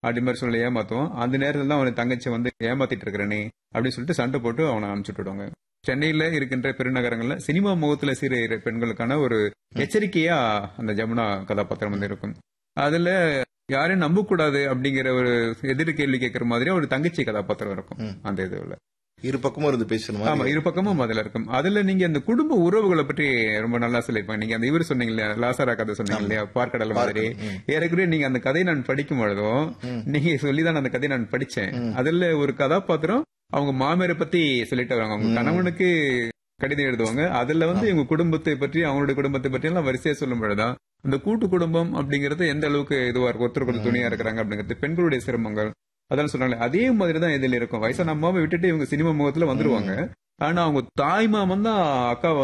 அப்படி மாதிரி சொல்லி ஏமாத்துவோம் அந்த நேரத்துல தான் அவன் தங்கச்சி வந்து ஏமாத்திட்டு இருக்கிறனே அப்படின்னு சொல்லிட்டு சண்டை போட்டு அவனை அனுப்பிச்சுட்டு விடுவாங்க சென்னையில இருக்கின்ற பெருநகரங்கள்ல சினிமா முகத்துல சீர பெண்களுக்கான ஒரு எச்சரிக்கையா அந்த ஜமுனா கதாபாத்திரம் வந்து இருக்கும் அதுல யாரையும் நம்ப கூடாது அப்படிங்கிற ஒரு எதிர் கேள்வி கேட்கிற மாதிரி ஒரு தங்கச்சி கதாபாத்திரம் இருக்கும் ம். அந்த இதுல இரு பக்கமும் இருந்து பேசணும் ஆமா இரு பக்கமும் அதுல இருக்கும் அதுல நீங்க அந்த குடும்ப உறவுகளை பற்றி ரொம்ப நல்லா சொல்லிருப்பாங்க நீங்க அந்த இவர் சொன்னீங்க இல்லையா லாசாரா கதை சொன்னீங்க இல்லையா பார்க்கடல் மாதிரி ஏறக்குறைய நீங்க அந்த கதையை நான் படிக்கும் பொழுதும் நீங்க சொல்லிதான் அந்த கதையை நான் படிச்சேன் அதுல ஒரு கதாபாத்திரம் அவங்க மாமியாரை பத்தி சொல்லிட்டு வராங்க அவங்க கணவனுக்கு கடிதம் எழுதுவாங்க அதுல வந்து இவங்க குடும்பத்தை பற்றி அவங்களுடைய குடும்பத்தை பற்றி எல்லாம் வரிசையா சொல்லும் பொழுதுதான் அந்த கூட்டு குடும்பம் அப்படிங்கறது எந்த அளவுக்கு இதுவா இருக்கு ஒருத்தருக்கு ஒரு துணியா இருக்கிறாங்க அப்படிங்கிறது பெண்களுடைய சிரமங்கள் அதெல்லாம் சொன்னாங்க அதே மாதிரி தான் இதுல இருக்கும் வயசான அம்மாவை விட்டுட்டு இவங்க சினிமா முகத்துல வந்துருவாங்க ஆனா அவங்க தாய் மாமன் தான் அக்காவை